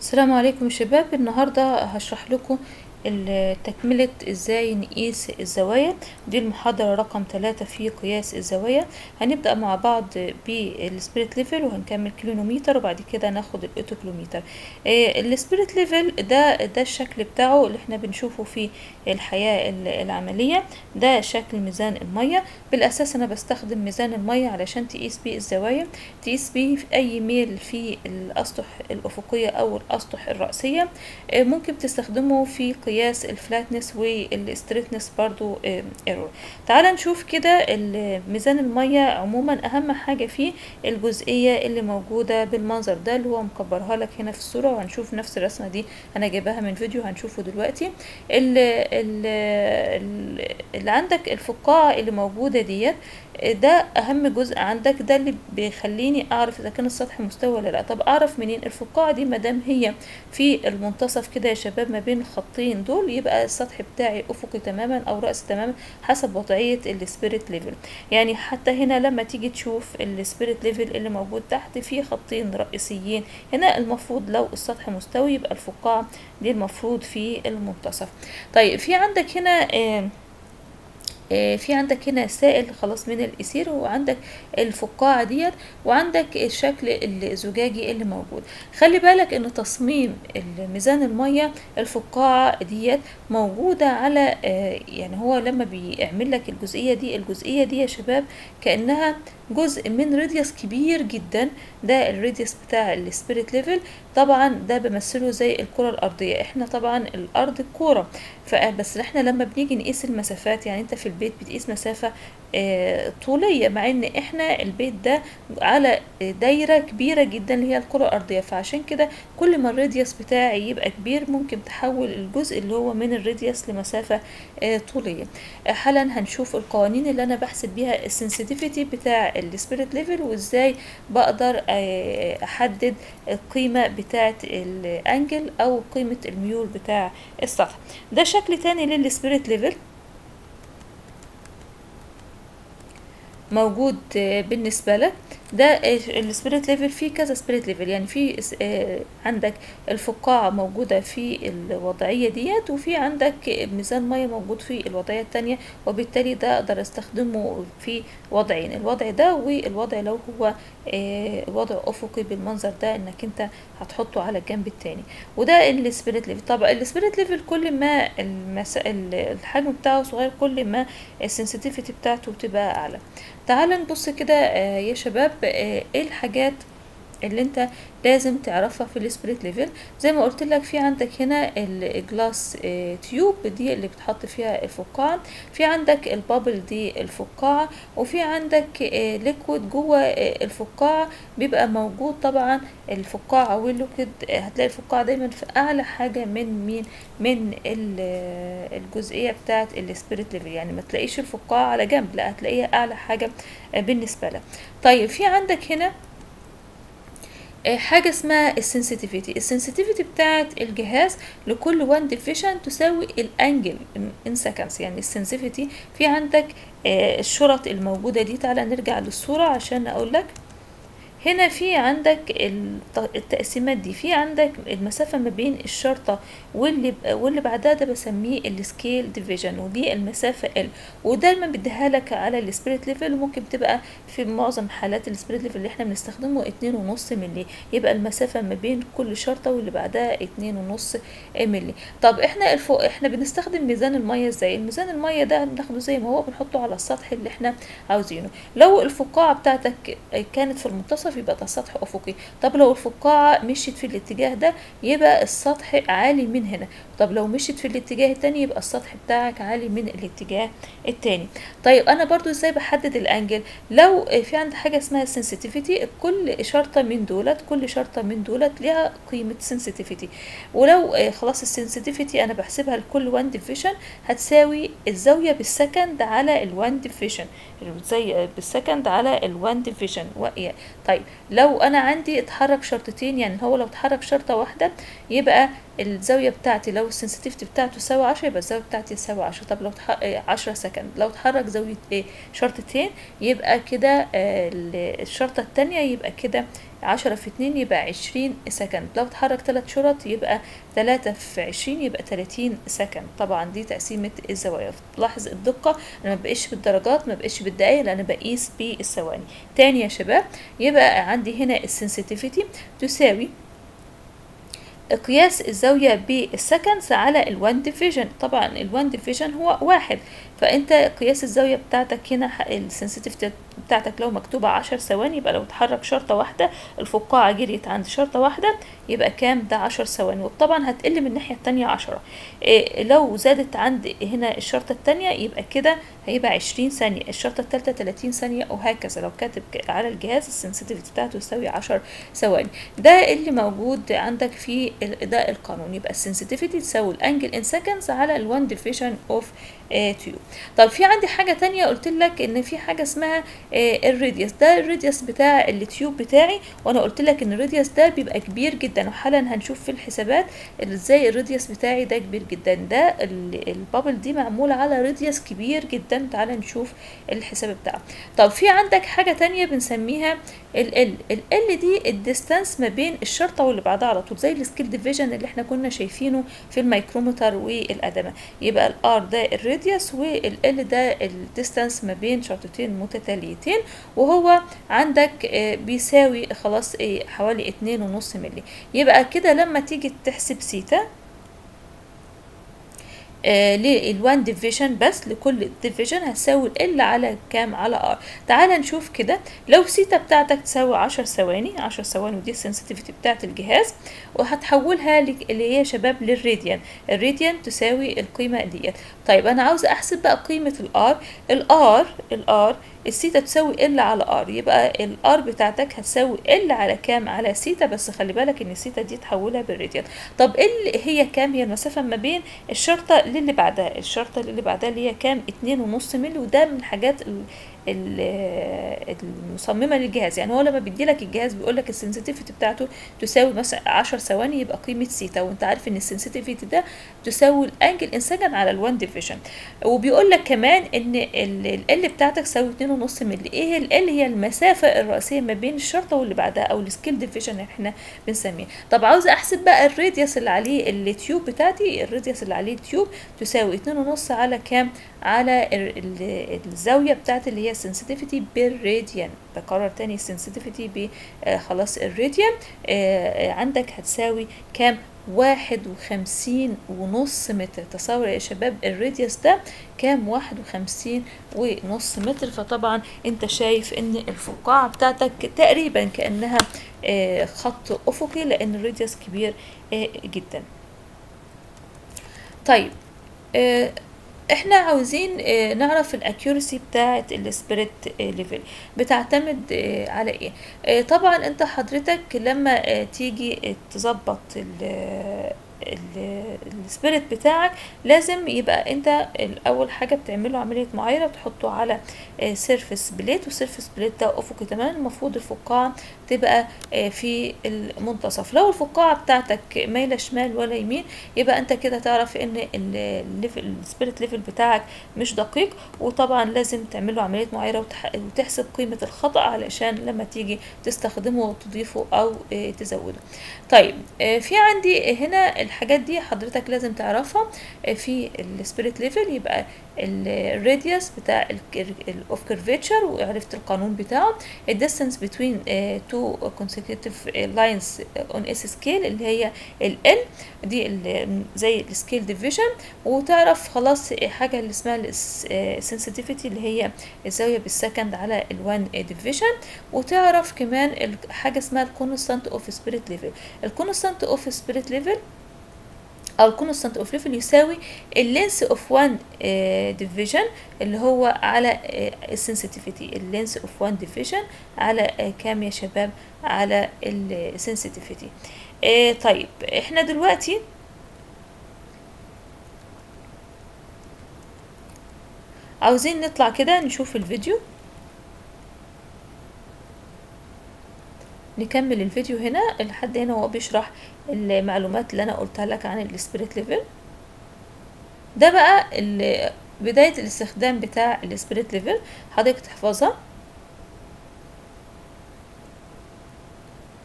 السلام عليكم يا شباب النهاردة هشرح لكم ال- تكملة ازاي نقيس الزوايا دي المحاضرة رقم ثلاثة في قياس الزوايا هنبدأ مع بعض بالسبيريت ليفل وهنكمل كيلومتر وبعد كده ناخد الاوتوكيلومتر السبيريت ليفل ده ده الشكل بتاعه اللي احنا بنشوفه في الحياة ال- العملية ده شكل ميزان المية بالأساس أنا بستخدم ميزان المية علشان تقيس بيه الزوايا تقيس بيه في أي ميل في الأسطح الأفقية أو الأسطح الرأسية آه، ممكن تستخدمه في قياس الفلاتنس والستريتنس برضو ايرور تعال نشوف كده ال- ميزان المية عموما أهم حاجة فيه الجزئية اللي موجودة بالمنظر ده اللي هو مكبرها لك هنا في الصورة وهنشوف نفس الرسمة دي أنا جايباها من فيديو هنشوفه دلوقتي ال- ال- ال- اللي عندك الفقاعة اللي موجودة ديت ده اهم جزء عندك ده اللي بيخليني اعرف اذا كان السطح مستوي ولا لا طب اعرف منين الفقاعه دي مادام هي في المنتصف كده يا شباب ما بين الخطين دول يبقى السطح بتاعي افقي تماما او راسي تماما حسب وضعيه السبيريت ليفل يعني حتى هنا لما تيجي تشوف السبيريت ليفل اللي موجود تحت فيه خطين رئيسيين هنا المفروض لو السطح مستوي يبقى الفقاعه دي المفروض في المنتصف طيب في عندك هنا آه آه، في عندك هنا سائل خلاص من الإثير وعندك الفقاعة ديت وعندك الشكل الزجاجي اللي موجود خلي بالك ان تصميم ميزان المية الفقاعة ديت موجودة على آه، يعني هو لما بيعمل لك الجزئية دي الجزئية دي يا شباب كأنها جزء من راديوس كبير جدا ده الراديوس بتاع السبيريت ليفل طبعا ده بمثله زي الكرة الأرضية احنا طبعا الأرض كورة فبس احنا لما بنيجي نقيس المسافات يعني انت في البيت بتقيس مسافة آه، طولية مع ان احنا البيت ده على دايرة كبيرة جدا اللي هي الكرة الأرضية فعشان كده كل ما الراديوس بتاعي يبقى كبير ممكن تحول الجزء اللي هو من الراديوس لمسافة آه، طولية آه، حالا هنشوف القوانين اللي انا بحسب بيها السنسيتيفيتي بتاع السبيريت ليفل وازاي بقدر آه، احدد القيمة بتاعة الانجل او قيمة الميول بتاع السطح ده شكل تاني للسبيريت ليفل موجود آه، بالنسبة لك ده السبيريت ليفل فيه كذا سبيريت ليفل يعني في اس- آه، عندك الفقاعة موجودة في الوضعية ديت وفي عندك ميزان مية موجود في الوضعية التانية وبالتالي ده اقدر استخدمه في وضعين الوضع ده والوضع لو هو آه، وضع افقي بالمنظر ده انك انت هتحطه على الجنب التاني وده السبيريت ليفل طبعا السبيريت ليفل كل ما المس... ال- الحجم بتاعه صغير كل ما السنسيتيفيتي بتاعته بتبقى اعلى تعال نبص كده آه، يا شباب آه، ايه الحاجات اللي انت لازم تعرفها في السبريت ليفل زي ما قلت لك في عندك هنا الجلاس تيوب دي اللي بتحط فيها الفقاعة في عندك البابل دي الفقاعة وفي عندك ليكويد جوه آه، الفقاعة بيبقى موجود طبعا الفقاعة والليكويد آه، هتلاقي الفقاعة دايما في اعلى حاجة من مين من ال- آه، الجزئية بتاعة السبريت ليفل يعني ما تلاقيش الفقاعة على جنب لا هتلاقيها اعلى حاجة آه، بالنسبة لك طيب في عندك هنا آه، حاجة اسمها السنسيتيفيتي السنسيتيفيتي بتاعت الجهاز لكل وان ديفيشن تساوي الانجل ان سكندز يعني السنسيتيفيتي في عندك آه، الشرط الموجودة دي تعالى نرجع للصورة عشان اقول لك هنا في عندك الت- التقسيمات دي في عندك المسافة ما بين الشرطة واللي ب- واللي بعدها ده بسميه السكيل ديفيجن ودي المسافة ال ودايما بديها لك على السبيريت ليفل وممكن تبقى في معظم حالات السبيريت ليفل اللي احنا بنستخدمه اتنين ونص ملي يبقى المسافة ما بين كل شرطة واللي بعدها اتنين ونص ملي طب احنا الفوق احنا بنستخدم ميزان المية ازاي الميزان المية ده بناخده زي ما هو بنحطه على السطح اللي احنا عاوزينه لو الفقاعة بتاعتك كانت في المنتصف يبقى ده سطح افقي طب لو الفقاعة مشيت في الاتجاه ده يبقى السطح عالي من هنا طب لو مشيت في الاتجاه التاني يبقى السطح بتاعك عالي من الاتجاه التاني طيب انا برضو ازاي بحدد الانجل لو في عندي حاجة اسمها sensitivity كل شرطة من دولت كل شرطة من دولت ليها قيمة sensitivity ولو آه، خلاص السنسيتيفيتي انا بحسبها لكل وان ديفيشن هتساوي الزاوية بالسكند على الوان ديفيشن زي بالسكند على الوان ديفيشن طيب لو انا عندي اتحرك شرطتين يعني هو لو اتحرك شرطة واحدة يبقى الزاوية بتاعتي لو السنسيتيفيتي بتاعته تساوي عشرة يبقى الزاوية بتاعتي تساوي عشرة طب لو تح- آه، عشرة سكند لو اتحرك زاوية ايه شرطتين يبقى كده آه، ال- الشرطة التانية يبقى كده عشرة في اتنين يبقى عشرين سكند لو اتحرك تلات شرط يبقى تلاتة في عشرين يبقى تلاتين سكند طبعا دي تقسيمة الزوايا لاحظ الدقة انا ما بقيش بالدرجات ما بقيش بالدقايق لان بقيس بالثواني تاني يا شباب يبقى عندي هنا السنسيتيفيتي تساوي قياس الزاوية بالسكندز على الوان ديفيجن طبعا الوان ديفيجن هو واحد فانت قياس الزاوية بتاعتك هنا السنسيتيفيتي بتاعتك لو مكتوبة عشر ثواني يبقى لو اتحرك شرطة واحدة الفقاعة جريت عند شرطة واحدة يبقى كام ده عشر ثواني وطبعا هتقل من الناحية التانية عشرة إيه لو زادت عند هنا الشرطة التانية يبقى كده هيبقى عشرين ثانية الشرطة التالتة تلاتين ثانية وهكذا لو كاتب على الجهاز السنسيتيفيتي بتاعته يساوي عشر ثواني ده اللي موجود عندك في ده القانون يبقى السنسيتيفيتي تساوي الانجل ان سكندز على الوان ديفيشن اوف تيوب طب في عندي حاجة تانية قلت لك ان في حاجة اسمها الراديوس ده الراديوس بتاع التيوب بتاعي وانا قلت لك ان الراديوس ده بيبقى كبير جدا وحالا هنشوف في الحسابات ازاي الراديوس بتاعي ده كبير جدا ده البابل دي معمولة على راديوس كبير جدا تعال نشوف الحساب بتاعه طب في عندك حاجة تانية بنسميها ال ال ال دي الديستانس ما بين الشرطة واللي بعدها على طول زي السكيل ديفيجن اللي احنا كنا شايفينه في الميكرومتر والأدمة يبقى الار ده الراديوس والال ده الديستانس ما بين شرطتين متتاليتين وهو عندك بيساوي خلاص حوالي اتنين ونص ملي يبقى كده لما تيجي تحسب سيتا آه للوان ديفيجن بس لكل ديفيجن هتساوي ال على كام على ار تعال نشوف كده لو سيتا بتاعتك تساوي عشر ثواني عشر ثواني ودي السنسيتيفيتي بتاعت الجهاز وهتحولها اللي هي شباب للراديان الراديان تساوي القيمة ديت طيب انا عاوز احسب بقى قيمة الار الار الار السيتا تساوي ال على ار يبقى الار بتاعتك هتساوي ال على كام على سيتا بس خلي بالك ان السيتا دي تحولها بالراديان طب ال هي كام هي المسافة ما بين الشرطة للي بعدها الشرطة اللي بعدها اللي هي كام اتنين ونص ملي وده من الحاجات المصممه للجهاز يعني هو لما بيدي لك الجهاز بيقول لك السنسيتيفيتي بتاعته تساوي مثلا 10 ثواني يبقى قيمه سيتا وانت عارف ان السنسيتيفيتي ده تساوي الانجل انسجن على الوان ديفيجن وبيقول لك كمان ان ال بتاعتك تساوي 2.5 مللي ايه ال هي المسافه الرئيسيه ما بين الشرطه واللي بعدها او السكيل ديفيجن اللي احنا بنسميه طب عاوز احسب بقى الراديوس اللي عليه التيوب بتاعتي الراديوس اللي عليه التيوب تساوي 2.5 على كام على الزاويه بتاعت اللي هي السنسيتيفيتي بالراديان بكرر تاني السنسيتيفيتي ب آه خلاص الراديان آه عندك هتساوي كام واحد وخمسين ونص متر تصور يا شباب الراديوس ده كام واحد وخمسين ونص متر فطبعا انت شايف ان الفقاعة بتاعتك تقريبا كأنها آه خط افقي لان الراديوس كبير آه جدا طيب آه احنا عاوزين اه نعرف الاكيورسي بتاعه السبريت اه ليفل بتعتمد اه على ايه اه طبعا انت حضرتك لما اه تيجي تظبط السبيريت بتاعك لازم يبقى انت الاول حاجه بتعمله عمليه معايره بتحطه على سيرفس بليت والسيرفس بليت ده افقي تماما المفروض الفقاعه تبقى في المنتصف لو الفقاعه بتاعتك مايله شمال ولا يمين يبقى انت كده تعرف ان السبيريت ليفل بتاعك مش دقيق وطبعا لازم تعمله عمليه معايره وتحسب قيمه الخطا علشان لما تيجي تستخدمه وتضيفه او تزوده طيب في عندي هنا الحاجات دي حضرتك لازم تعرفها في السبيريت ليفل يبقى الراديوس بتاع الاوف كيرفيتشر وعرفت القانون بتاعه الديستانس بين تو consecutive lines on اس سكيل اللي هي ال L دي زي السكيل ديفيجن وتعرف خلاص حاجه اللي اسمها السنسيتيفيتي اللي هي الزاويه بالسكند على الوان ديفيجن وتعرف كمان حاجه اسمها الكونستانت اوف سبيريت ليفل الكونستانت اوف سبيريت ليفل او الكونستانت اوف ليفل يساوي اللينس اوف وان ديفيجن اللي هو على السنسيتيفيتي اللينس اوف وان ديفيجن على كام يا شباب على السنسيتيفيتي طيب احنا دلوقتي عاوزين نطلع كده نشوف الفيديو نكمل الفيديو هنا لحد هنا هو بيشرح المعلومات اللي انا قلتها لك عن السبيريت ليفل ده بقى بداية الاستخدام بتاع السبيريت ليفل حضرتك تحفظها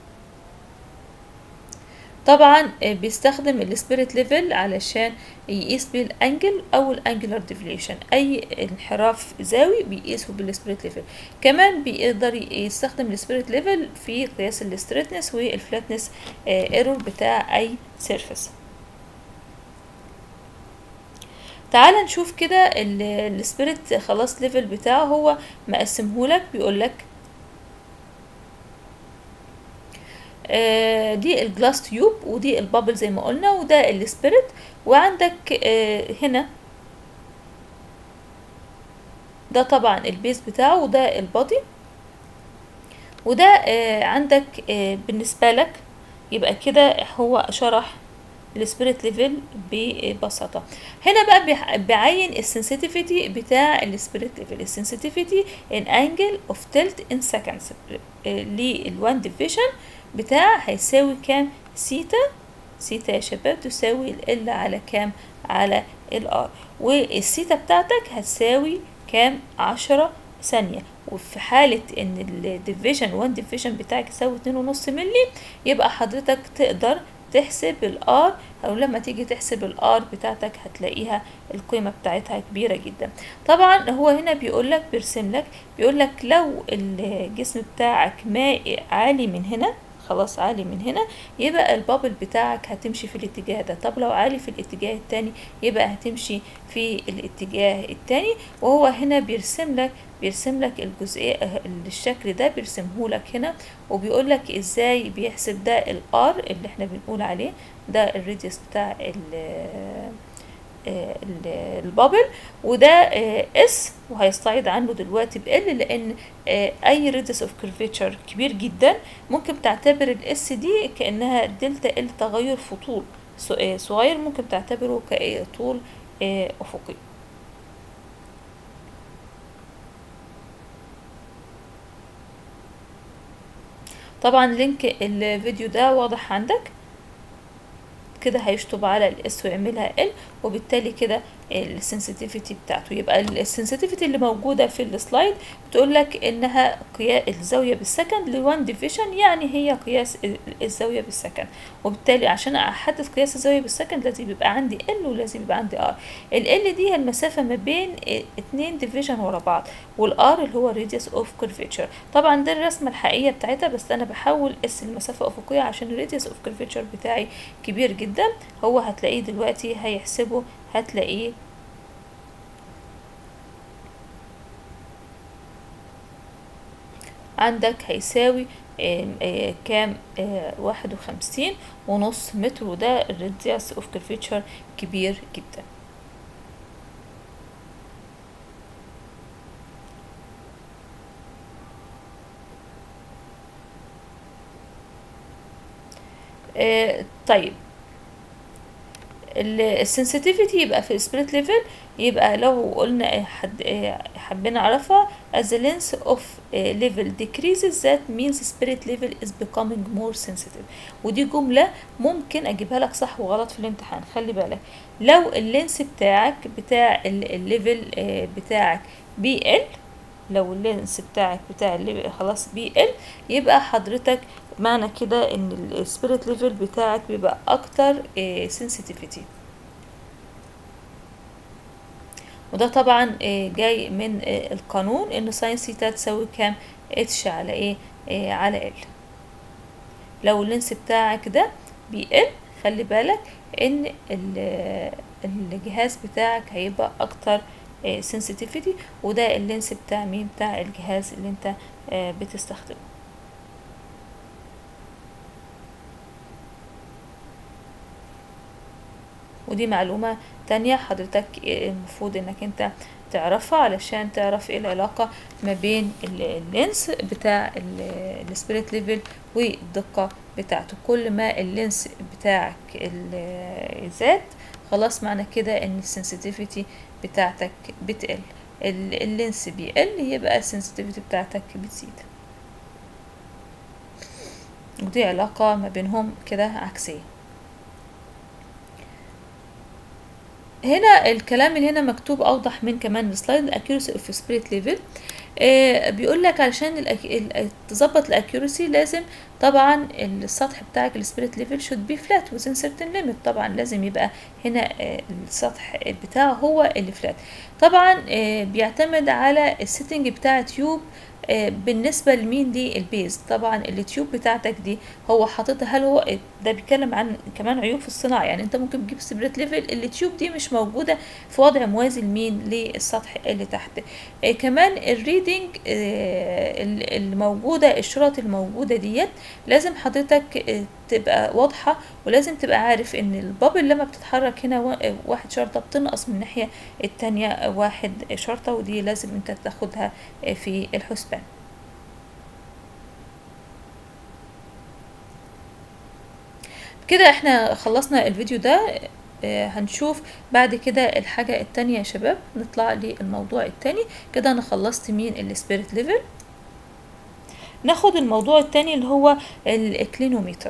طبعا بيستخدم السبيريت ليفل علشان يقيس بيه الانجل او الانجلر ديفليشن اي انحراف زاوي بيقيسه بالسبيريت ليفل كمان بيقدر يستخدم السبيريت ليفل في قياس الستريتنس والفلاتنس ايرور بتاع اي سيرفيس تعال نشوف كده السبيريت خلاص ليفل بتاعه هو مقسمهولك بيقولك آه دي الجلاس تيوب ودي البابل زي ما قلنا وده السبيريت وعندك آه هنا ده طبعا البيز بتاعه وده البادي وده آه عندك بالنسبة لك يبقى كده هو شرح السبيريت ليفل ببساطة هنا بقى بعين السنسيتيفيتي بتاع السبيريت ليفل السنسيتيفيتي ان انجل اوف تلت ان سكندز للوان ديفيجن بتاع هيساوي كام سيتا سيتا يا شباب تساوي ال على كام على الار والسيتا بتاعتك هتساوي كام عشرة ثانية وفي حالة ان الديفيجن 1 ديفيجن بتاعك يساوي اتنين ونص ملي يبقى حضرتك تقدر تحسب الار او لما تيجي تحسب الار بتاعتك هتلاقيها القيمه بتاعتها كبيره جدا طبعا هو هنا بيقول لك بيرسم لك بيقول لك لو الجسم بتاعك مائي عالي من هنا خلاص عالي من هنا يبقى البابل بتاعك هتمشي في الاتجاه ده طب لو عالي في الاتجاه التاني يبقى هتمشي في الاتجاه التاني وهو هنا بيرسم لك بيرسم لك الجزئية الشكل ده بيرسمه لك هنا وبيقول لك ازاي بيحسب ده الار اللي احنا بنقول عليه ده الراديوس بتاع البابل وده اس وهيستعيد عنه دلوقتي بال لان اي راديوس اوف كيرفيتشر كبير جدا ممكن تعتبر الاس دي كانها دلتا ال تغير في طول صغير ممكن تعتبره كطول افقي طبعا لينك الفيديو ده واضح عندك كده هيشطب على الاس ويعملها ال وبالتالي كده السنسيتيفيتي بتاعته يبقى السنسيتيفيتي اللي موجوده في السلايد بتقول لك انها قياس الزاويه بالسكند لوان ديفيجن يعني هي قياس الزاويه بالسكند وبالتالي عشان احدد قياس الزاويه بالسكند لازم يبقى عندي ال ولازم يبقى عندي ار ال دي هي المسافه ما بين اتنين ديفيجن ورا بعض والار اللي هو radius اوف curvature طبعا ده الرسمه الحقيقيه بتاعتها بس انا بحاول اقيس المسافه افقيه عشان الراديوس اوف curvature بتاعي كبير جدا هو هتلاقيه دلوقتي هيحسبه هتلاقيه عندك هيساوي كام واحد وخمسين ونص متر وده الراديوس اوف كيرفيتشر كبير جدا طيب السنسيتيفيتي يبقى في السبريت ليفل يبقى لو قلنا حد حابين نعرفها as the length of level decreases that means spirit level is becoming more sensitive ودي جملة ممكن اجيبها لك صح وغلط في الامتحان خلي بالك لو اللينس بتاعك بتاع الليفل بتاعك بي ال لو اللينس بتاعك بتاع الليفل خلاص بي ال يبقى حضرتك معنى كده ان السبيريت ليفل بتاعك بيبقى اكتر سنسيتيفيتي وده طبعا جاي من القانون ان ساين سيتا تساوي كام اتش على ايه على ال لو اللينس بتاعك ده بيقل خلي بالك ان الجهاز بتاعك هيبقى اكتر سنسيتيفيتي وده اللينس بتاع مين بتاع الجهاز اللي انت بتستخدمه ودي معلومة تانية حضرتك المفروض انك انت تعرفها علشان تعرف ايه العلاقة ما بين اللينس بتاع السبيريت ليفل والدقة بتاعته كل ما اللينس بتاعك زاد خلاص معنى كده ان السنسيتيفيتي بتاعتك بتقل اللينس بيقل يبقى السنسيتيفيتي بتاعتك بتزيد ودي علاقة ما بينهم كده عكسية هنا الكلام اللي هنا مكتوب اوضح من كمان السلايد accuracy of spirit level آه بيقول لك علشان الأك... ال- تظبط الاكيورسي لازم طبعا السطح بتاعك السبيريت ليفل should be flat within certain limit طبعا لازم يبقى هنا آه السطح بتاعه هو اللي فلات طبعا آه بيعتمد على السيتنج بتاع تيوب آه، بالنسبة لمين دي البيز طبعا التيوب بتاعتك دي هو حاططها هل هو ده بيتكلم عن كمان عيوب في الصناعة يعني انت ممكن تجيب سبريت ليفل التيوب دي مش موجودة في وضع موازي لمين للسطح اللي تحت آه كمان الريدنج آه ال- الموجودة الشرط الموجودة ديت لازم حضرتك آه تبقى واضحة ولازم تبقى عارف ان البابل لما بتتحرك هنا وا- واحد شرطة بتنقص من الناحية التانية واحد شرطة ودي لازم انت تاخدها آه، في الحسبان كده احنا خلصنا الفيديو ده آه، هنشوف بعد كده الحاجة التانية يا شباب نطلع للموضوع التاني كده انا خلصت مين السبيريت ليفل ناخد الموضوع التاني اللي هو الكلينوميتر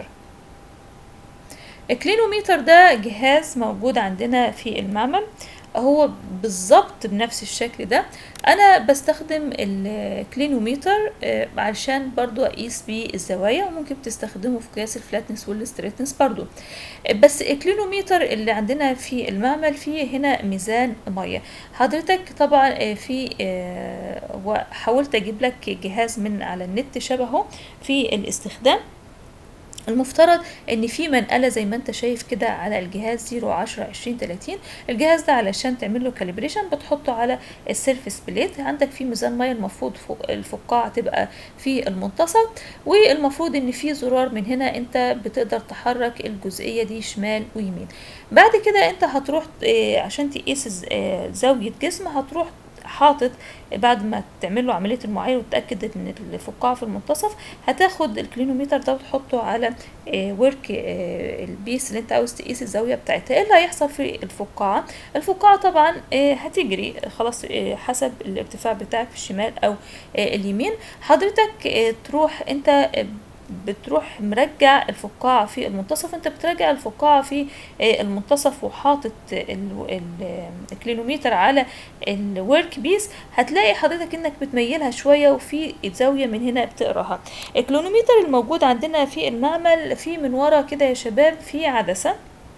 الكلينوميتر ده جهاز موجود عندنا في المعمل هو بالظبط بنفس الشكل ده انا بستخدم الكلينوميتر آه، علشان برضو اقيس بيه الزوايا وممكن تستخدمه في قياس الفلاتنس والستريتنس برضو آه، بس الكلينوميتر اللي عندنا في المعمل فيه هنا ميزان ميه حضرتك طبعا آه، في آه، وحاولت اجيب لك جهاز من على النت شبهه في الاستخدام المفترض ان في منقله زي ما انت شايف كده على الجهاز 0 10 20 30 الجهاز ده علشان تعمل له كاليبريشن بتحطه على السيرفيس بليت عندك في ميزان ميه المفروض فوق الفقاعه تبقى في المنتصف والمفروض ان في زرار من هنا انت بتقدر تحرك الجزئيه دي شمال ويمين بعد كده انت هتروح آه، عشان تقيس الز- آه، زاويه جسم هتروح حاطط بعد ما تعمل له عمليه المعايره وتتاكد ان الفقاعه في المنتصف هتاخد الكلينومتر ده وتحطه على ورك البيس اللي انت عاوز تقيس الزاويه بتاعتها ايه اللي هيحصل في الفقاعه الفقاعه طبعا آه، هتجري خلاص آه، حسب الارتفاع بتاعك في الشمال او آه، اليمين حضرتك آه، تروح انت آه، بتروح مرجع الفقاعة في المنتصف انت بترجع الفقاعة في آه، المنتصف وحاطط ال- ال- الكلينومتر على الورك بيس هتلاقي حضرتك انك بتميلها شوية وفي زاوية من هنا بتقراها الكلينومتر الموجود عندنا في المعمل في من ورا كده يا شباب في عدسة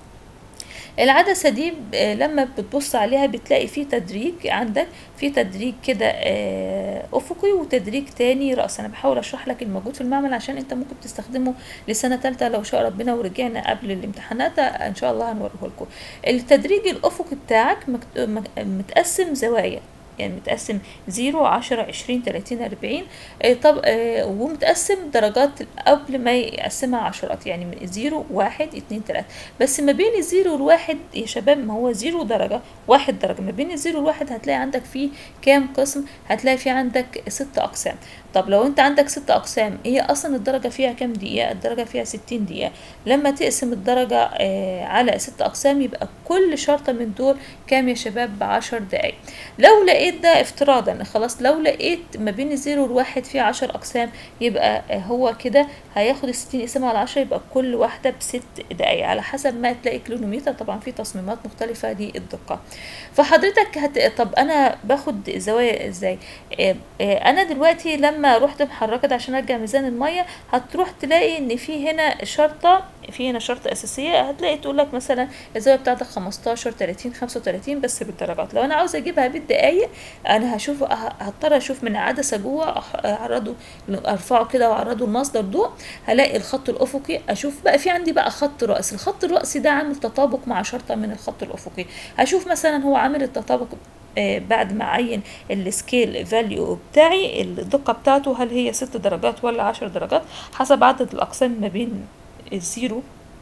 العدسة دي ب- آه، لما بتبص عليها بتلاقي في تدريج عندك في تدريج كده آه، أفقي وتدريج تاني رأس أنا بحاول أشرح لك الموجود في المعمل عشان أنت ممكن تستخدمه لسنة تالتة لو شاء ربنا ورجعنا قبل الامتحانات إن شاء الله هنوريه لكم التدريج الأفقي بتاعك مكت- مك- متقسم زوايا يعني متقسم زيرو عشرة عشرين تلاتين أربعين آه، طب آه، ومتقسم درجات قبل ما يقسمها عشرات يعني من زيرو واحد اتنين تلاتة بس ما بين الزيرو والواحد يا شباب ما هو زيرو درجة واحد درجة ما بين الزيرو والواحد هتلاقي عندك فيه كام قسم هتلاقي في عندك ست أقسام طب لو انت عندك ست أقسام هي أصلا الدرجة فيها كام دقيقة الدرجة فيها ستين دقيقة لما تقسم الدرجة آه، على ست أقسام يبقى كل شرطة من دول كام يا شباب بعشر دقايق لو لقيت ده افتراضا خلاص لو لقيت ما بين الزيرو والواحد فيه عشر أقسام يبقى آه، هو كده هياخد الستين يقسمها على عشرة يبقى كل واحدة بست دقايق على حسب ما تلاقي كيلومتر طبعا في تصميمات مختلفة للدقة فحضرتك هت... طب أنا باخد زوايا ازاي آه، آه، أنا دلوقتي لما رحت محركة ده عشان أرجع ميزان المية هتروح تلاقي إن في هنا شرطة في هنا شرطة أساسية هتلاقي تقول لك مثلا الزاوية بتاعتك 15 30 35 بس بالدرجات لو أنا عاوزة أجيبها بالدقايق أنا هشوف ه- هضطر أشوف من عدسة جوه أح- أعرضه أرفعه كده وأعرضه لمصدر ضوء هلاقي الخط الأفقي أشوف بقى في عندي بقى خط رأس الخط الرأسي ده عامل تطابق مع شرطة من الخط الأفقي هشوف مثلا هو عامل التطابق آه، بعد ما اعين السكيل فاليو بتاعي الدقة بتاعته هل هي ست درجات ولا عشر درجات حسب عدد الأقسام ما بين الزيرو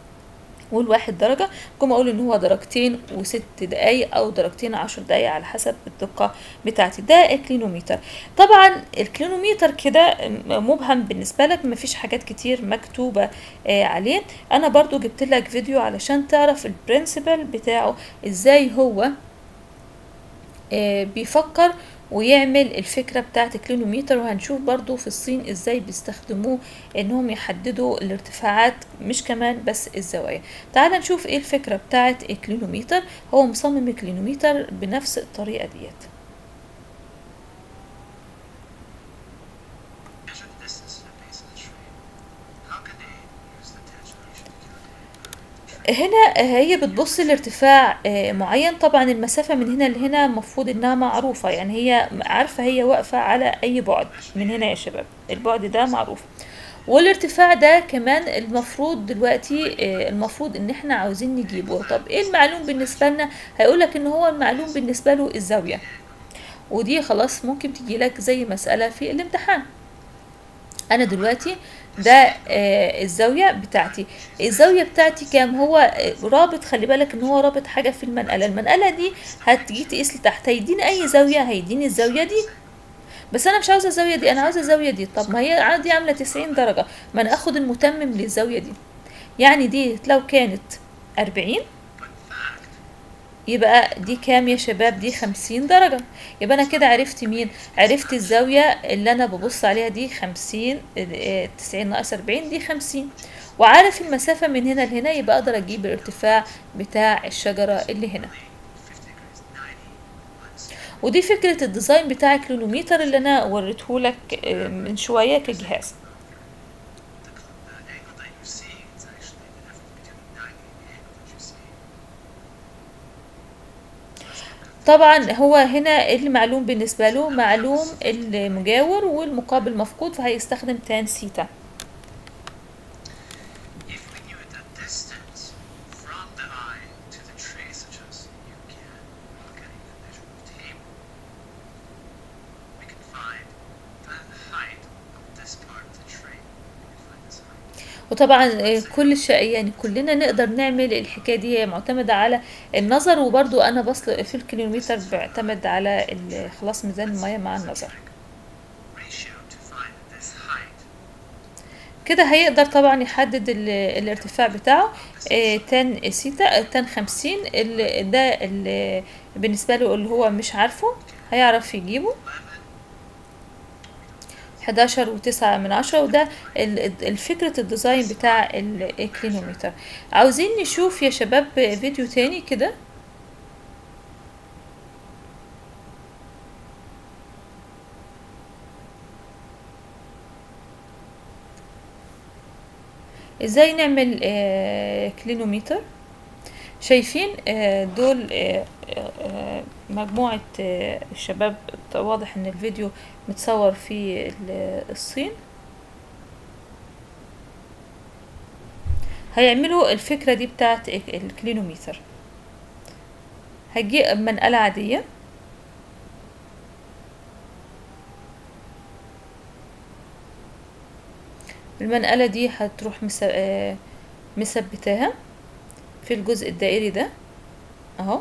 والواحد درجة ممكن أقول إن هو درجتين وست دقايق أو درجتين عشر دقايق على حسب الدقة بتاعتي ده الكلينومتر طبعا الكلينومتر كده مبهم بالنسبة لك مفيش حاجات كتير مكتوبة آه، عليه أنا برضو جبت لك فيديو علشان تعرف البرنسبل بتاعه إزاي هو آه، بيفكر ويعمل الفكرة بتاعت الكلينومتر وهنشوف برضو في الصين ازاي بيستخدموه انهم يحددوا الارتفاعات مش كمان بس الزوايا تعال نشوف ايه الفكرة بتاعت الكلينومتر هو مصمم الكلينومتر بنفس الطريقة ديت هنا هي بتبص لارتفاع آه، معين طبعا المسافة من هنا لهنا المفروض انها معروفة يعني هي عارفة هي واقفة على اي بعد من هنا يا شباب البعد ده معروف والارتفاع ده كمان المفروض دلوقتي آه، المفروض ان احنا عاوزين نجيبه طب ايه المعلوم بالنسبة لنا هيقولك ان هو المعلوم بالنسبة له الزاوية ودي خلاص ممكن تجيلك زي مسألة في الامتحان انا دلوقتي ده آه الزاوية بتاعتي الزاوية بتاعتي كام هو آه، رابط خلي بالك ان هو رابط حاجة في المنقلة المنقلة دي هتجي تقيس لتحت هيديني اي زاوية هيديني الزاوية دي بس انا مش عاوزة الزاوية دي انا عاوزة الزاوية دي طب ما هي عادي عاملة تسعين درجة ما انا اخد المتمم للزاوية دي يعني دي لو كانت أربعين يبقى دي كام يا شباب دي خمسين درجة يبقى أنا كده عرفت مين عرفت الزاوية اللي أنا ببص عليها دي خمسين اه، تسعين ناقص أربعين دي خمسين وعارف المسافة من هنا لهنا يبقى أقدر أجيب الارتفاع بتاع الشجرة اللي هنا ودي فكرة الديزاين بتاع الكيلومتر اللي أنا وريتهولك اه، من شوية كجهاز The angle that you see is actually the difference between 90 and the angle that you see. طبعا هو هنا المعلوم بالنسبة له معلوم المجاور والمقابل مفقود فهيستخدم تان سيتا If we knew the distance from the eye to the tree, such as you can look at in the measurement table, we can find the height of this part of the tree. We can find this height. وطبعا آه، كل شيء يعني كلنا نقدر نعمل الحكاية دي هي معتمدة على النظر وبرضو أنا بصل في الكيلومتر بعتمد على ال- خلاص ميزان المية مع النظر Ratio to find this height. كده هيقدر طبعا يحدد ال- الارتفاع بتاعه آه، تان سيتا آه، تان خمسين ال- ده ال- بالنسبة له اللي هو مش عارفه هيعرف يجيبه 11 وتسعة من عشرة وده ال- الفكرة الديزاين بتاع ال- الكلينومتر عاوزين نشوف يا شباب فيديو تاني كده ازاي نعمل آه، كلينومتر شايفين آه، دول آه، آه، مجموعة آه، الشباب واضح ان الفيديو متصور في ال- الصين هيعملوا الفكرة دي بتاعت الكلينومتر هتجي منقلة عادية المنقلة دي هتروح مس- آه، مثبتاها في الجزء الدائري ده اهو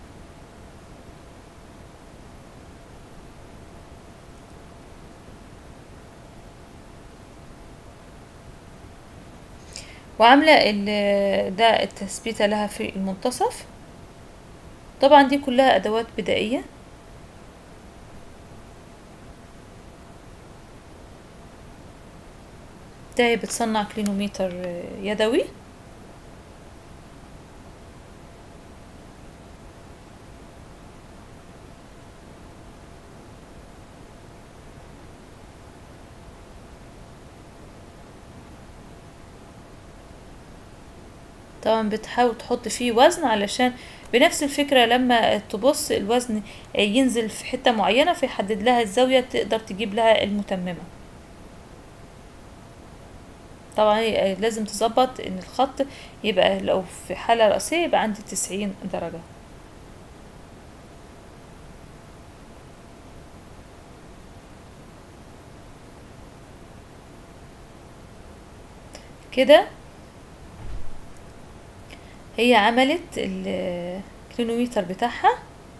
وعاملة ال- ده التثبيتة لها في المنتصف طبعا دي كلها ادوات بدائية ده هي بتصنع كلينومتر آه، يدوي طبعا بتحاول تحط فيه وزن علشان بنفس الفكرة لما تبص الوزن ينزل في حتة معينة فيحدد لها الزاوية تقدر تجيب لها المتممة طبعا هي لازم تظبط ان الخط يبقى لو في حالة رأسية يبقى عندي تسعين درجة كده هي عملت الكلينومتر بتاعها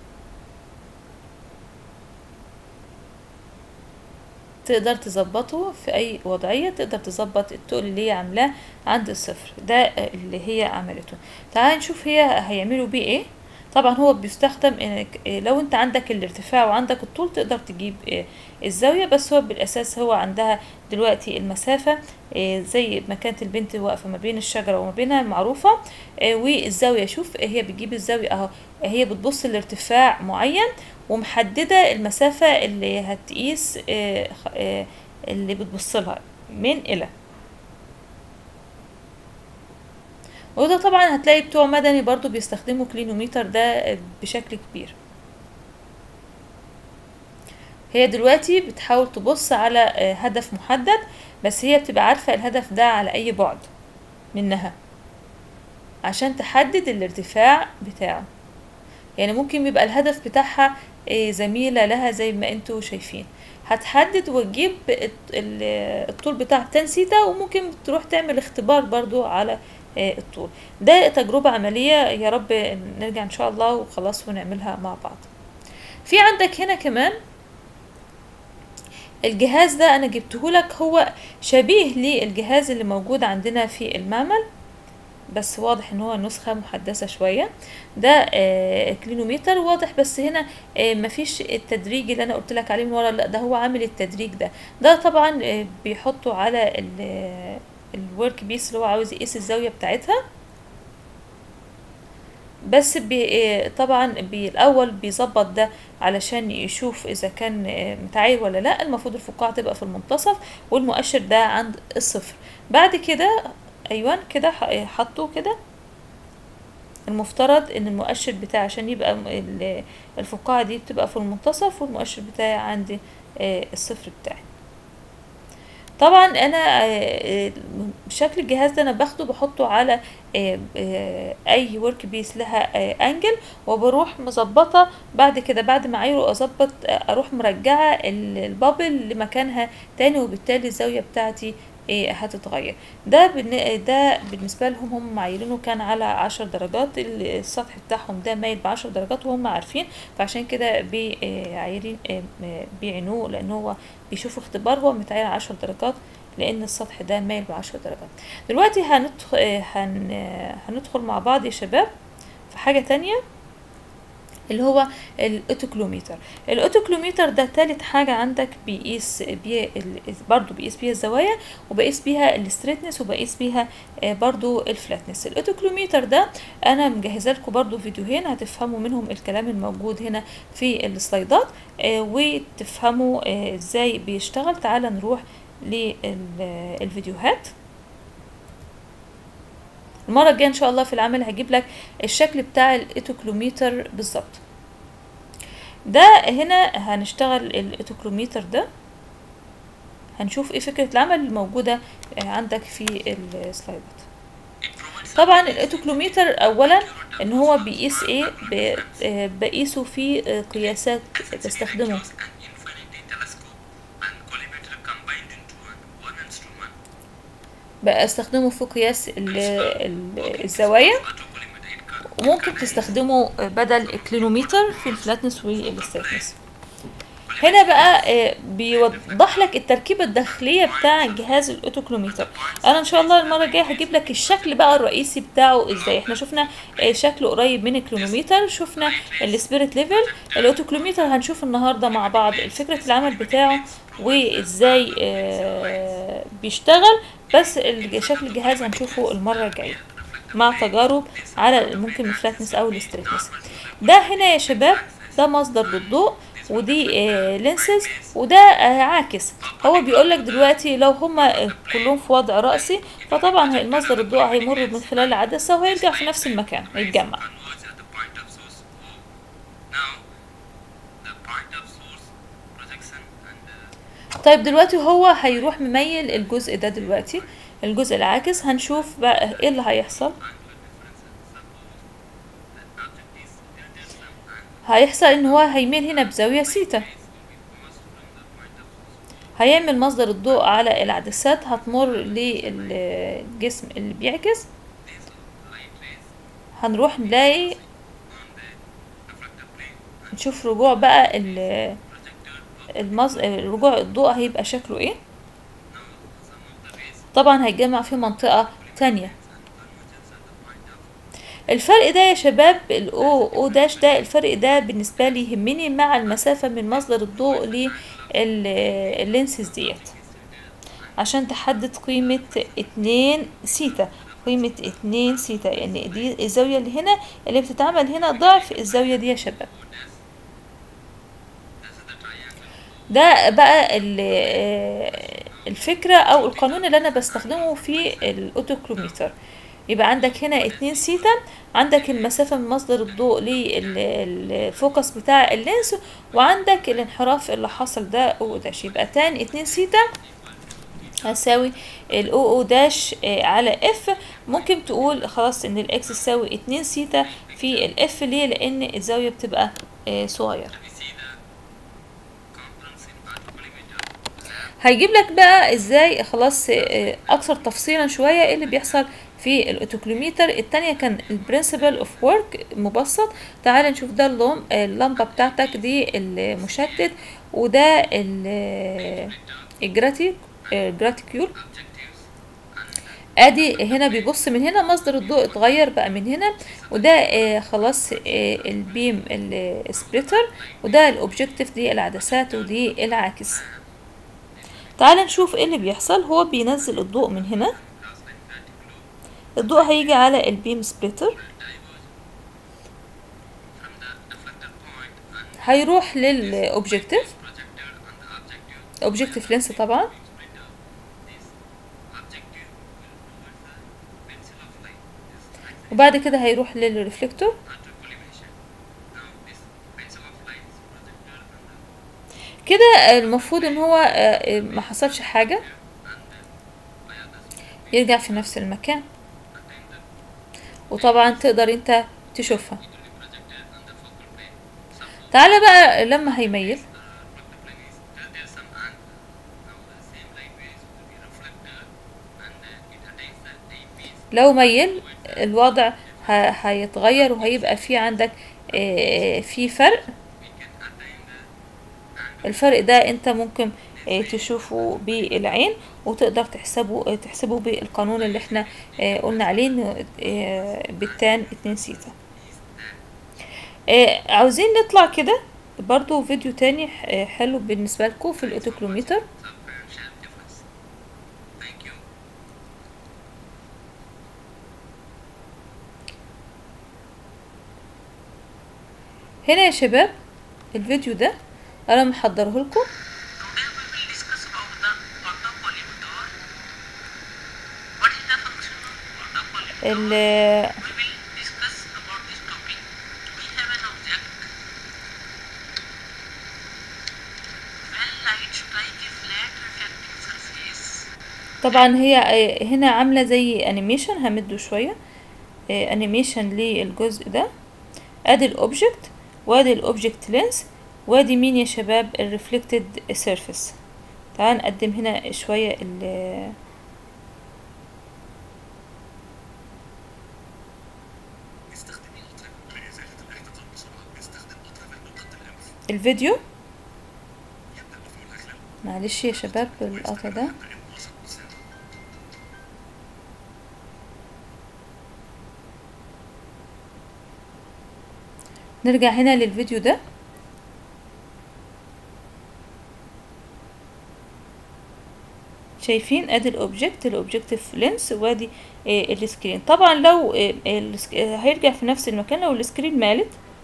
تقدر تظبطه في اي وضعية تقدر تظبط التقل اللي هي عاملاه عند الصفر ده اللي هي عملته تعال نشوف هي هيعملوا بيه ايه طبعا هو بيستخدم انك إيه، لو انت عندك الارتفاع وعندك الطول تقدر تجيب إيه، الزاوية بس هو بالاساس هو عندها دلوقتي المسافة إيه، زي ما كانت البنت واقفة ما بين الشجرة وما بينها معروفة إيه، والزاوية شوف هي بتجيب الزاوية اهو هي بتبص لارتفاع معين ومحددة المسافة اللي هتقيس إيه، خ- إيه، اللي بتبص لها من إلى وده طبعا هتلاقي بتوع مدني برضو بيستخدموا كلينوميتر ده بشكل كبير هي دلوقتي بتحاول تبص على آه، هدف محدد بس هي بتبقى عارفة الهدف ده على أي بعد منها عشان تحدد الارتفاع بتاعه يعني ممكن يبقى الهدف بتاعها آه، زميلة لها زي ما انتوا شايفين هتحدد وتجيب الت- ال- الطول بتاع 10 سيتا وممكن تروح تعمل اختبار برضو على آه، الطول ده تجربة عملية يا رب نرجع ان شاء الله وخلاص ونعملها مع بعض في عندك هنا كمان الجهاز ده انا جبته لك هو شبيه للجهاز اللي موجود عندنا في المعمل بس واضح ان هو نسخة محدثة شوية ده آه كلينوميتر واضح بس هنا آه مفيش التدريج اللي انا قلت لك عليه من ورا لا ده هو عامل التدريج ده ده طبعا آه بيحطه على الورك بيس اللي هو عاوز يقيس الزاوية بتاعتها بس بي آه، طبعا بي الاول بيظبط ده علشان يشوف اذا كان آه، متعاير ولا لا المفروض الفقاعة تبقى في المنتصف والمؤشر ده عند الصفر بعد كده ايوه كده ح- حطه كده المفترض ان المؤشر بتاعي عشان يبقى م- ال- الفقاعة دي بتبقى في المنتصف والمؤشر بتاعي عندي آه، الصفر بتاعي طبعا انا آه، آه، شكل الجهاز ده انا باخده بحطه على آه، آه، اي ورك بيس لها آه، انجل وبروح مظبطه بعد كده بعد ما اعيره اظبط آه، اروح مرجعه ال- البابل لمكانها تاني وبالتالي الزاويه بتاعتي آه، هتتغير ده بالن- ده بالنسبه لهم هم معايرينه كان على عشر درجات ال- السطح بتاعهم ده مايل بعشر درجات وهم عارفين فعشان كده بيعايرين بيعينوه لان هو بيشوفوا اختبار هو متعاير عشر درجات لان السطح ده مايل بعشر درجات دلوقتي هندخل هن هندخل مع بعض يا شباب في حاجة تانية اللي هو الاوتوكلوميتر الاوتوكلوميتر ده تالت حاجة عندك بيقيس بيه ال- برضو بيقيس بيها الزوايا وبقيس بيها الستريتنس وبقيس بيها آه، برضو الفلاتنس الاوتوكلوميتر ده انا مجهزه لكم برضو فيديوهين هتفهموا منهم الكلام الموجود هنا في السلايدات آه، وتفهموا آه، ازاي بيشتغل تعال نروح للفيديوهات المرة الجاية ان شاء الله في العمل هجيب لك الشكل بتاع الايتوكلوميتر بالظبط ده هنا هنشتغل الايتوكلوميتر ده هنشوف ايه فكرة العمل الموجودة آه، عندك في السلايدات طبعا الايتوكلوميتر اولا ان هو بيقيس ايه ب- آه، بقيسه في آه، قياسات بستخدمه An infinity telescope and collimator combined into an one instrument. بستخدمه في قياس ال- ال- الزوايا Autocollimator it can وممكن تستخدمه بدل الكلينوميتر في الفلاتنس والستريتنس هنا بقى آه، بيوضح لك التركيبة الداخلية بتاع جهاز الاوتوكلوميتر انا ان شاء الله المرة الجاية هجيب لك الشكل بقى الرئيسي بتاعه ازاي احنا شفنا آه، شكله قريب من الكلينوميتر شفنا السبيريت ليفل الاوتوكلوميتر هنشوف النهاردة مع بعض فكرة العمل بتاعه وازاي آه، بيشتغل بس ال- شكل الجهاز هنشوفه المرة الجاية مع تجارب على ممكن الفلاتنس او الستريتنس ده هنا يا شباب ده مصدر للضوء ودي آه لينسز وده آه عاكس هو بيقول لك دلوقتي لو هما آه كلهم في وضع رأسي فطبعا هي- مصدر الضوء هيمر من خلال العدسة وهيرجع في نفس المكان هيتجمع converge at the point of source O. Now, the point of source projection and uh, طيب دلوقتي هو هيروح مميل الجزء ده دلوقتي الجزء العاكس هنشوف بقى ايه اللي هيحصل هيحصل ان هو هيميل هنا بزاوية سيتا هيعمل مصدر الضوء على العدسات هتمر للجسم اللي بيعكس هنروح نلاقي نشوف رجوع بقى ال- المز... رجوع الضوء هيبقى شكله ايه طبعا هيتجمع في منطقة تانية الفرق ده يا شباب الاو او داش ده الفرق ده بالنسبة لي يهمني مع المسافة من مصدر الضوء لللينسز ديت عشان تحدد قيمة اتنين سيتا قيمة اتنين سيتا يعني دي الزاوية اللي هنا اللي بتتعمل هنا ضعف الزاوية دي يا شباب ده بقى ال- الفكرة أو القانون اللي أنا بستخدمه في الأوتوكروميتر يبقى عندك هنا اتنين سيتا عندك المسافة من مصدر الضوء للفوكس بتاع اللينس وعندك الانحراف اللي حصل ده او داش يبقى تان اتنين سيتا هتساوي الاو او داش آه، على اف ممكن تقول خلاص ان الاكس تساوي اتنين سيتا في الاف ليه لان الزاوية بتبقى آه، صغيرة we see the components in collimator هيجيب لك بقى ازاي خلاص آه، اكثر تفصيلا شويه ايه اللي بيحصل في الاوتوكلوميتر التانية كان البرنسبل اوف ورك مبسط تعال نشوف ده اللوم اللمبه بتاعتك دي المشتت وده ال- الجراتي الجراتيكيول objectives ادي هنا بيبص من هنا مصدر الضوء اتغير بقى من هنا وده آه خلاص آه البيم السبليتر وده الاوبجكتيف دي العدسات ودي العاكس تعال نشوف ايه اللي بيحصل هو بينزل الضوء من هنا plus like vertical الضوء هيجي على البيم سبليتر diverge from the reflector point and هيروح للاوبجكتيف projector and the objective اوبجكتيف لينس طبعا splitter. This objective will towards the pencil of light. This acts وبعد كده هيروح للريفلكتور after collimation. Now this pencil of light is projector and the كده المفروض ان هو آه، آه، ما حصلش حاجة and then via the يرجع في نفس المكان attain the وطبعا تقدر انت تشوفها it will be projected on the focal plane. Suppose تعالى بقى لما هيميل the reflector plane is there, there's some angle. Now the same light waves will be reflected and uh, it attains the eyepiece. لو ميل الوضع ه- هيتغير وهيبقى في عندك آه، في فرق We can attain the angle. الفرق ده انت ممكن آه، تشوفه بالعين وتقدر تحسبه آه، تحسبه بالقانون اللي احنا آه، قلنا عليه انه آه، بالتان اتنين سيتا آه، عاوزين نطلع كده برضو فيديو تاني آه، حلو بالنسبة لكم في الاوتوكلوميتر Subferential difference. Thank you. هنا يا شباب الفيديو ده انا محضره لكم Today we will discuss about the autocollimator. What is the function of autocollimator? ال- We will discuss about this topic. We have an object. When light strike a flat reflecting surface, طبعا هي آه، هنا عاملة زي انيميشن همده شوية انيميشن للجزء ده ادي الاوبجكت وادي الاوبجكت لينس وادي مين يا شباب الريفلكتد سيرفيس تعال نقدم هنا شوية ال استخدمي أطرف لإزالة الاحتقان بسرعة استخدم أطرف نقاط الأنف الفيديو يبدأ مفعول الأخلال معلش يا شباب القطع ده دائم وسط الساعة نرجع هنا للفيديو ده شايفين ادي الاوبجكت الاوبجكتيف لينس وادي آه، السكرين طبعا لو آه، السك- آه، هيرجع في نفس المكان لو السكرين مالت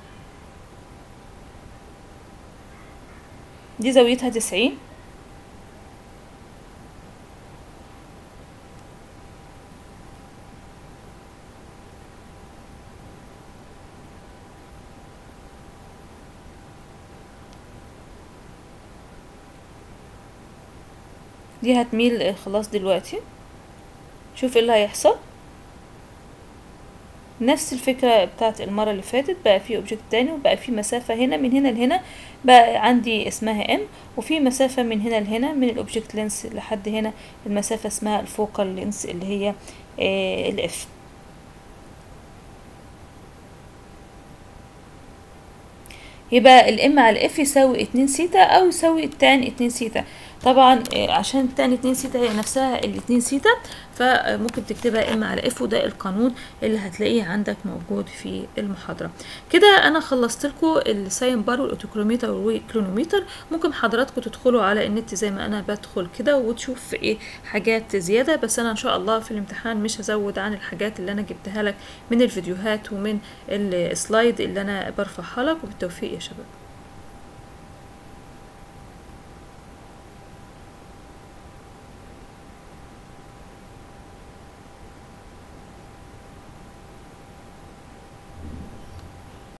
دي زاويتها تسعين دي هتميل آه، خلاص دلوقتي شوف ايه اللي هيحصل نفس الفكرة بتاعت المرة اللي فاتت بقى في اوبجكت تاني وبقى في مسافة هنا من هنا لهنا بقى عندي اسمها ام وفي مسافة من هنا لهنا من الاوبجكت لينس لحد هنا المسافة اسمها الفوكال لينس اللي هي الاف يبقى الام على الاف يساوي اتنين سيتا او يساوي التان اتنين سيتا طبعا آه، عشان التان اتنين سيتا هي نفسها الاتنين سيتا فممكن تكتبها ام على اف وده القانون اللي هتلاقيه عندك موجود في المحاضرة كده انا خلصت لكم الساين بار والاوتوكروميتر والكلونوميتر ممكن حضراتكم تدخلوا على النت زي ما انا بدخل كده وتشوف ايه حاجات زيادة بس انا ان شاء الله في الامتحان مش هزود عن الحاجات اللي انا جبتها لك من الفيديوهات ومن السلايد اللي انا برفعها لك وبالتوفيق يا شباب